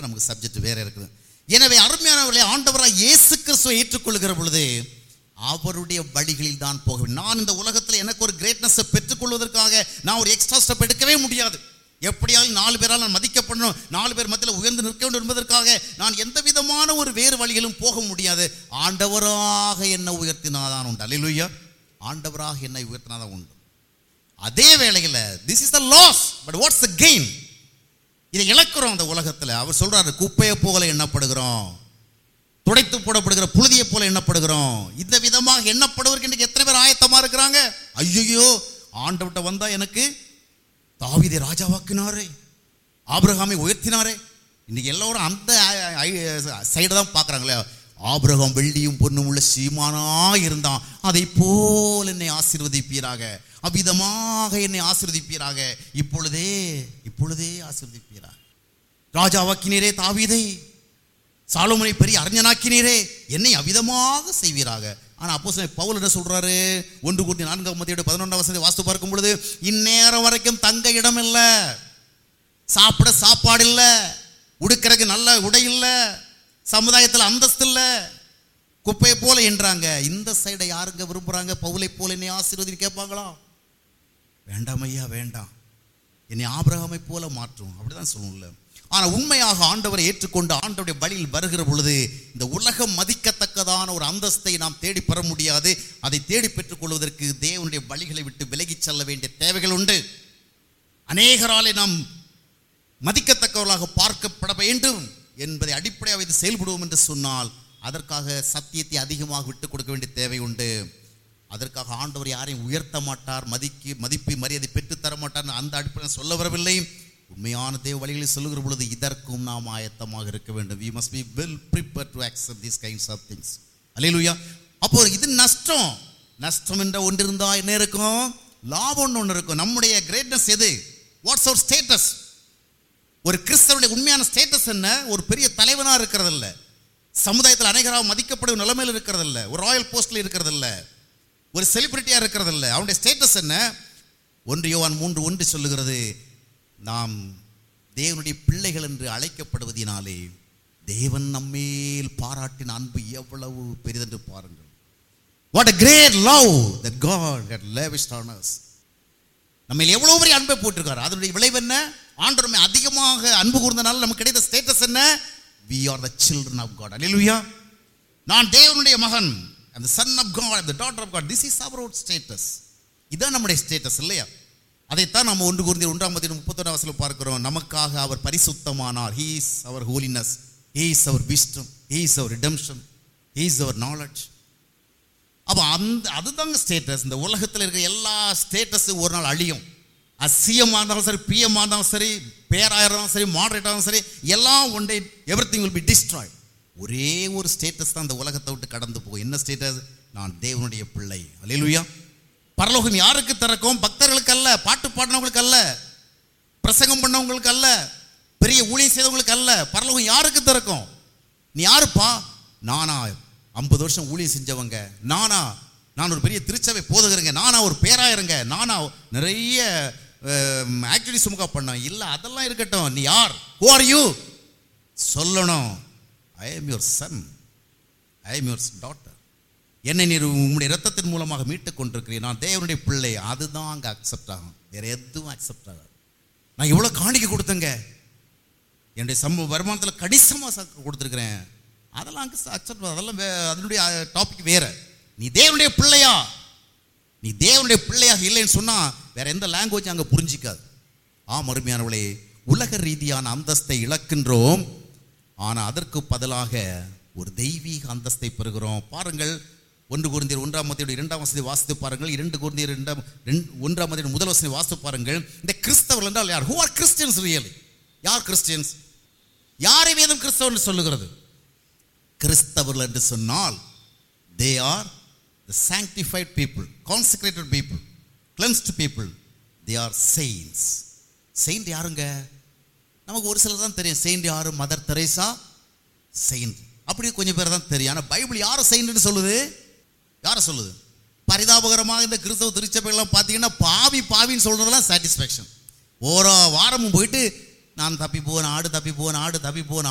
அதனால நமக்கு சப்ஜெக்ட் வேற இருக்குது எனவே அருமையானவர்களே ஆண்டவராக இயேசு கிறிஸ்துவை ஏற்றுக்கொள்கிற பொழுது அவருடைய வழிகளில் தான் போக வேண்டும். நான் இந்த உலகத்தில் எனக்கு ஒரு கிரேட்னஸை பெற்றுக்கொள்வதற்காக நான் ஒரு எக்ஸ்ட்ரா ஸ்டெப் எடுக்கவே முடியாது எப்படியாவது நாலு பேரால் நான் மதிக்கப்படணும் நாலு பேர் மத்தியில் உயர்ந்து நிற்க வேண்டும் என்பதற்காக நான் எந்த விதமான ஒரு வேறு வழிகளும் போக முடியாது ஆண்டவராக என்னை உயர்த்தினாதான் உண்டு அல்லேலூயா ஆண்டவராக என்னை உயர்த்தினாதான் உண்டு அதே வேளையில் this is the loss but what's the gain இதை இழக்கிறோம் அந்த உலகத்தில் அவர் சொல்றாரு குப்பையை போல எண்ணப்படுகிறோம் துடைத்து போடப்படுகிற புழுதியை போல எண்ணப்படுகிறோம் இந்த விதமாக எண்ணப்படுவதற்கு இன்றைக்கு எத்தனை பேர் ஆயத்தமா இருக்கிறாங்க ஐயோ ஆண்டவட்ட வந்தா எனக்கு தாவீதை ராஜாவாக்கினாரே ஆபிரகாமை உயர்த்தினாரே இன்னைக்கு எல்லாரும் அந்த சைடு தான் பார்க்குறாங்களே ஆபிரகாம் வெள்ளியும் பொண்ணும் உள்ள சீமானா இருந்தான் அதை போல் என்னை ஆசீர்வதிப்பீராக அவ்விதமாக என்னை ஆசீர்வதிப்பீராக இப்பொழுதே இப்பொழுதே ஆசீர்வதிப்பீராக ராஜாவாக்கினீரே தாவீதை சாலோமனை பெரிய அறிஞனாக்கினீரே என்னை அவிதமாக செய்வீராக ஆனா அப்போ பவுல் என்ன சொல்றாரு ஒன்று கூட்டி நான்காம் மத்தியோட பதினொன்றாம் வசதி வாஸ்து பார்க்கும் பொழுது இந்நேரம் வரைக்கும் தங்க இடம் இல்லை சாப்பிட சாப்பாடு இல்லை உடுக்கிறதுக்கு நல்ல உடை இல்லை சமுதாயத்தில் அந்தஸ்து இல்லை குப்பையை போல என்றாங்க இந்த சைடை யாருங்க விரும்புறாங்க பவுலை போல என்னை ஆசீர்வதி கேட்பாங்களா வேண்டாம் ஐயா வேண்டாம் என்னை ஆபிரகாமை போல மாற்றும் அப்படிதான் சொல்லணும்ல ஆனா உண்மையாக ஆண்டவரை ஏற்றுக்கொண்டு ஆண்டவருடைய வழியில் வருகிற பொழுது இந்த உலகம் மதிக்கத்தக்கதான ஒரு அந்தஸ்தை நாம் தேடி பெற முடியாது அதை தேடி பெற்றுக் கொள்வதற்கு தேவனுடைய வழிகளை விட்டு விலகிச் செல்ல வேண்டிய தேவைகள் உண்டு அநேகராலே நாம் மதிக்கத்தக்கவர்களாக பார்க்கப்பட வேண்டும் என்பதை அடிப்படையாக வைத்து செயல்படுவோம் என்று சொன்னால் அதற்காக சத்தியத்தை அதிகமாக விட்டுக் கொடுக்க வேண்டிய தேவை உண்டு அதற்காக ஆண்டவர் யாரையும் உயர்த்த மாட்டார் மதிக்கு மதிப்பு மரியாதை பெற்றுத் தர மாட்டார் அந்த அடிப்படையில் சொல்ல வரவில்லை உண்மையான தேவ வழிகளில் சொல்லுகிற பொழுது இதற்கும் நாம் ஆயத்தமாக இருக்க வேண்டும் we must be well prepared to accept these kinds of things அல்லேலூயா அப்போ இது நஷ்டம் நஷ்டம் என்ற ஒன்று இருந்தா என்ன இருக்கும் லாபம் ஒன்று இருக்கும் நம்முடைய கிரேட்னஸ் எது வாட்ஸ் அவர் ஸ்டேட்டஸ் ஒரு கிறிஸ்தவனுடைய உண்மையான ஸ்டேட்டஸ் என்ன ஒரு பெரிய தலைவனா இருக்கிறதில்ல சமுதாயத்தில் அநேகராக மதிக்கப்படும் நிலைமையில் இருக்கிறதில்ல ஒரு ராயல் போஸ்ட்ல இருக்கிறதில்ல ஒரு செலிபிரிட்டியா இருக்கிறதில்ல அவனுடைய ஸ்டேட்டஸ் என்ன ஒன்று யோவான் மூன்று ஒன்று சொல்லுகிறது நாம் தேவனுடைய பிள்ளைகள் என்று அழைக்கப்படுவதினாலே தேவன் நம்மேல் பாராட்டின அன்பு எவ்வளவு பெரிதென்று பாருங்கள் what a great love that God had lavished on us நம்ம எவ்வளவு பெரிய அன்பை போட்டிருக்காரு அதனுடைய விளைவு என்ன ஆண்டவர் நம்மை அதிகமாக அன்பு கூர்ந்தனால நமக்கு கிடைத்த ஸ்டேட்டஸ் என்ன we are the children of god அல்லேலூயா நான் தேவனுடைய மகன் அந்த son of God the daughter of god this is our status இதான் நம்முடைய ஸ்டேட்டஸ் இல்லையா அதைத்தான் நம்ம ஒன்று கூர்ந்து ஒன்றாம் மதியம் முப்பத்தொன்னாம் வசனம் பார்க்கிறோம் நமக்காக அவர் பரிசுத்தமானார் he is our holiness he is our wisdom he is our redemption he is our knowledge அப்போ அந்த அதுதாங்க ஸ்டேட்டஸ் இந்த உலகத்தில் இருக்கிற எல்லா ஸ்டேட்டஸும் ஒரு நாள் அழியும் அசியமாக இருந்தாலும் சரி பிஎம்மாக இருந்தாலும் சரி பேராக இருந்தாலும் சரி மாடரேட்டாக சரி எல்லாம் one day everything will be destroy ஒரே ஒரு ஸ்டேட்டஸ் தான் இந்த உலகத்தை விட்டு கடந்து போகும் என்ன ஸ்டேட்டஸ் நான் தேவனுடைய பிள்ளை அல்லேலூயா பரலோகம் யாருக்கு திறக்கும் பக்தர்களுக்கு அல்ல பாட்டு பாடினவங்களுக்கு அல்ல பிரசங்கம் பண்ணவங்களுக்கு அல்ல பெரிய ஊழியம் செய்தவங்களுக்கு அல்ல பரலோகம் யாருக்கு திறக்கும் நீ யாருப்பா நானா ஐம்பது வருஷம் ஊழியம் செஞ்சவங்க நானா நான் ஒரு பெரிய திருச்சபை போதுகிறேங்க நானா ஒரு பேராயிருங்க நானா நிறைய ஆக்டிவிட்டி சுமக்கா பண்ணேன் இல்லை அதெல்லாம் இருக்கட்டும் நீ யார் ஹூ ஆர் யூ சொல்லணும் I am your son I am your daughter என்னை நீர் உங்களுடைய ரத்தத்தின் மூலமாக மீட்டுக் கொண்டிருக்கிறேன் நான் தேவனுடைய பிள்ளை அதுதான் அங்கே அக்செப்ட் ஆகும் வேற எதுவும் அக்செப்ட் ஆகாது நான் இவ்வளோ காணிக்கை கொடுத்தேங்க என்னுடைய சம வருமானத்தில் கணிசமாக கொடுத்துருக்கிறேன் அதெல்லாம் அங்கே அக்செப்ட் அதெல்லாம் வே- அதனுடைய டாபிக் வேற நீ தேவனுடைய பிள்ளையா நீ தேவனுடைய பிள்ளையாக இல்லைன்னு சொன்னா வேற எந்த லாங்குவேஜ் அங்கே புரிஞ்சிக்காது ஆம் அருமையானவளே உலக ரீதியான அந்தஸ்தை இழக்கின்றோம் ஆனால் அதற்கு பதிலாக ஒரு தெய்வீக அந்தஸ்தை பெறுகிறோம் பாருங்கள் ஒன்று குருந்தியர் ஒன்றாம் மத்தியோட இரண்டாம் வசதி வாசித்து பாருங்கள் இரண்டு குருந்தியர் இரண்டாம் ரெண்டு ஒன்றாம் மத்தியோட முதல் வசதி வாசித்து பாருங்கள் இந்த கிறிஸ்தவர்கள் என்றால் யார் ஹூ ஆர் கிறிஸ்டியன்ஸ் ரியலி யார் கிறிஸ்டியன்ஸ் யாரை வேதம் கிறிஸ்தவன் என்று சொல்லுகிறது கிறிஸ்தவர்கள் என்று சொன்னால் they are the sanctified people consecrated people cleansed people they are saints saint யாருங்க நமக்கு ஒரு சிலர் தான் தெரியும் செயின்ட் யாரு மதர் தெரேசா செயின்ட் அப்படி கொஞ்சம் பேர் தான் தெரியும் ஆனால் பைபிள் யாரை செயின்ட்னு சொல்லுது யாரை சொல்லுது பரிதாபகரமாக இந்த கிறிஸ்தவ திருச்சபைகள்லாம் பார்த்தீங்கன்னா பாவி பாவின்னு சொல்றதெல்லாம் சாட்டிஸ்ஃபேக்ஷன் ஓரோ வாரமும் போயிட்டு நான் தப்பி போன ஆடு தப்பி போன ஆடு தப்பி போன